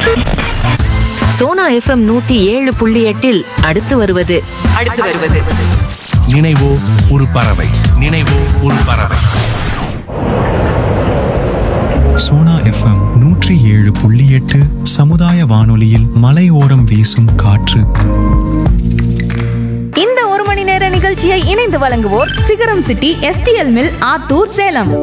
Sona FM நூத்தி ஏழு புள்ளி எட்டில் அடுத்து வருவது அடுத்து வருவது நினைவோ ஒரு பறவை நினைவோ ஒரு பறவை சோனா எஃப்எம் நூற்றி ஏழு புள்ளி எட்டு சமுதாய வானொலியில் மலையோரம் வீசும் காற்று இந்த ஒரு மணி நேர நிகழ்ச்சியை இணைந்து வழங்குவோர் Sigaram city STL mill Attur Salem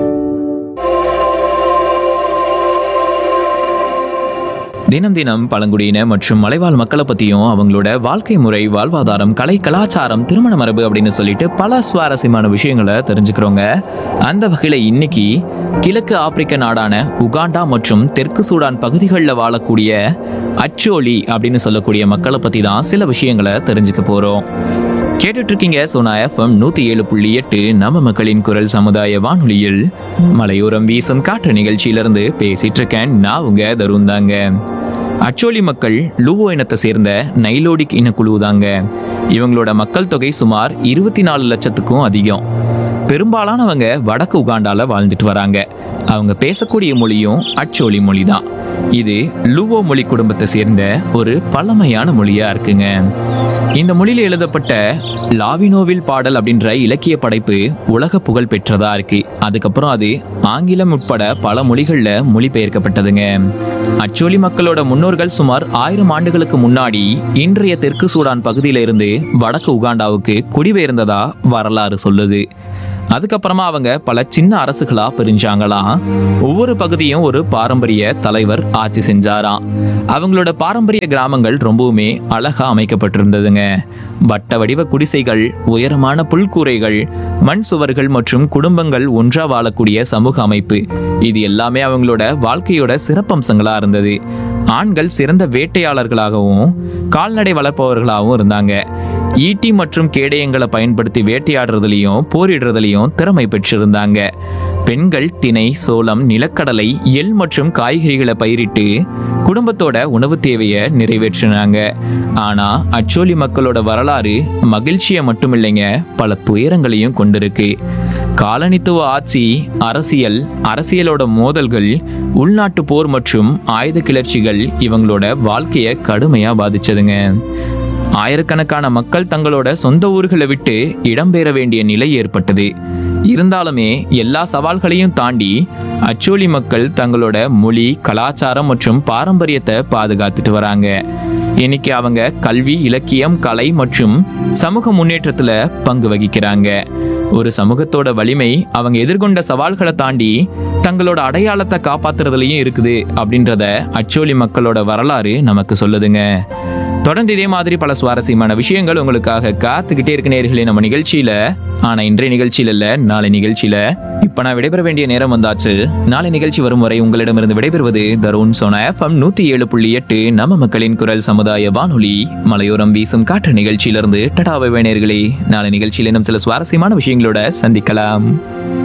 தினம் தினம் பழங்குடியின மற்றும் மலைவாழ் மக்களை பத்தியும் அவங்களோட வாழ்க்கை முறை வாழ்வாதாரம் கலை கலாச்சாரம் திருமண மரபு அப்படின்னு சொல்லிட்டு பல சுவாரஸ்யமான விஷயங்களை தெரிஞ்சுக்கிறோங்க அந்த வகையில இன்னைக்கு கிழக்கு ஆப்பிரிக்க நாடான உகாண்டா மற்றும் தெற்கு சூடான் பகுதிகளில் வாழக்கூடிய அச்சோலி அப்படின்னு சொல்லக்கூடிய மக்களை பத்தி தான் சில விஷயங்களை தெரிஞ்சுக்க போறோம் கேட்டுட்டு இருக்கீங்க சோனா எஃப்எம் நூத்தி ஏழு புள்ளி எட்டு நம்ம மக்களின் குரல் சமுதாய வானொலியில் மலையோரம் வீசும் காற்று நிகழ்ச்சியிலிருந்து பேசிட்டு இருக்கேன் நான் உங்க தருண் தாங்க அச்சோலி மக்கள் லூவோ இனத்தை சேர்ந்த நைலோடிக் இனக்குழு தாங்க இவங்களோட மக்கள் தொகை சுமார் இருபத்தி நாலு லட்சத்துக்கும் அதிகம் பெரும்பாலானவங்க வடக்கு உகாண்டால வாழ்ந்துட்டு வராங்க அவங்க பேசக்கூடிய மொழியும் அச்சோலி மொழி தான் இது லுவோ மொழி குடும்பத்தை சேர்ந்த ஒரு பழமையான மொழியா இருக்குங்க இந்த மொழியில எழுதப்பட்ட லாவினோவில் பாடல் அப்படின்ற இலக்கிய படைப்பு உலக புகழ் பெற்றதா இருக்கு அதுக்கப்புறம் அது ஆங்கிலம் உட்பட பல மொழிகள்ல மொழிபெயர்க்கப்பட்டதுங்க அச்சோலி மக்களோட முன்னோர்கள் சுமார் ஆயிரம் ஆண்டுகளுக்கு முன்னாடி இன்றைய தெற்கு சூடான் பகுதியில இருந்து வடக்கு உகாண்டாவுக்கு குடிபெயர்ந்ததா வரலாறு சொல்லுது அதுக்கப்புறமா அவங்க பல சின்ன அரசுகளா பிரிஞ்சாங்களாம் ஒவ்வொரு பகுதியும் ஒரு பாரம்பரிய தலைவர் ஆட்சி செஞ்சாராம் அவங்களோட பாரம்பரிய கிராமங்கள் ரொம்பவுமே அழகா அமைக்கப்பட்டிருந்ததுங்க வட்ட வடிவ குடிசைகள் உயரமான புல்கூரைகள் மண் சுவர்கள் மற்றும் குடும்பங்கள் ஒன்றா வாழக்கூடிய சமூக அமைப்பு இது எல்லாமே அவங்களோட வாழ்க்கையோட சிறப்பம்சங்களா இருந்தது ஆண்கள் சிறந்த வேட்டையாளர்களாகவும் கால்நடை வளர்ப்பவர்களாகவும் இருந்தாங்க ஈட்டி மற்றும் கேடயங்களை பயன்படுத்தி வேட்டையாடுறதுலையும் போரிடுறதுலையும் திறமை பெற்றிருந்தாங்க பெண்கள் திணை சோளம் நிலக்கடலை எள் மற்றும் காய்கறிகளை பயிரிட்டு குடும்பத்தோட உணவு தேவையை நிறைவேற்றினாங்க ஆனா அச்சோலி மக்களோட வரலாறு மகிழ்ச்சியை மட்டும் இல்லைங்க பல துயரங்களையும் கொண்டிருக்கு காலனித்துவ ஆட்சி அரசியல் அரசியலோட மோதல்கள் உள்நாட்டு போர் மற்றும் ஆயுத கிளர்ச்சிகள் இவங்களோட வாழ்க்கையை கடுமையா பாதிச்சதுங்க ஆயிரக்கணக்கான மக்கள் தங்களோட சொந்த ஊர்களை விட்டு இடம்பெயர வேண்டிய நிலை ஏற்பட்டது இருந்தாலுமே எல்லா சவால்களையும் தாண்டி அச்சோலி மக்கள் தங்களோட மொழி கலாச்சாரம் மற்றும் பாரம்பரியத்தை பாதுகாத்துட்டு வராங்க இன்னைக்கு அவங்க கல்வி இலக்கியம் கலை மற்றும் சமூக முன்னேற்றத்துல பங்கு வகிக்கிறாங்க ஒரு சமூகத்தோட வலிமை அவங்க எதிர்கொண்ட சவால்களை தாண்டி தங்களோட அடையாளத்தை காப்பாத்துறதுலயும் இருக்குது அப்படின்றத அச்சோலி மக்களோட வரலாறு நமக்கு சொல்லுதுங்க தொடர்ந்து இதே மாதிரி பல சுவாரஸ்யமான விஷயங்கள் உங்களுக்காக காத்துக்கிட்டே இருக்க நேர்களே நம்ம நிகழ்ச்சியில ஆனா இன்றைய நிகழ்ச்சியில இல்ல நாளை நிகழ்ச்சியில இப்ப நான் விடைபெற வேண்டிய நேரம் வந்தாச்சு நாளை நிகழ்ச்சி வரும் வரை உங்களிடமிருந்து விடைபெறுவது தருண் சோனா எஃப்எம் நூத்தி ஏழு புள்ளி எட்டு நம்ம மக்களின் குரல் சமுதாய வானொலி மலையோரம் வீசும் காற்று நிகழ்ச்சியிலிருந்து டடாவை நேர்களே நாளை நிகழ்ச்சியில் இன்னும் சில சுவாரஸ்யமான விஷயங்களோட சந்திக்கலாம்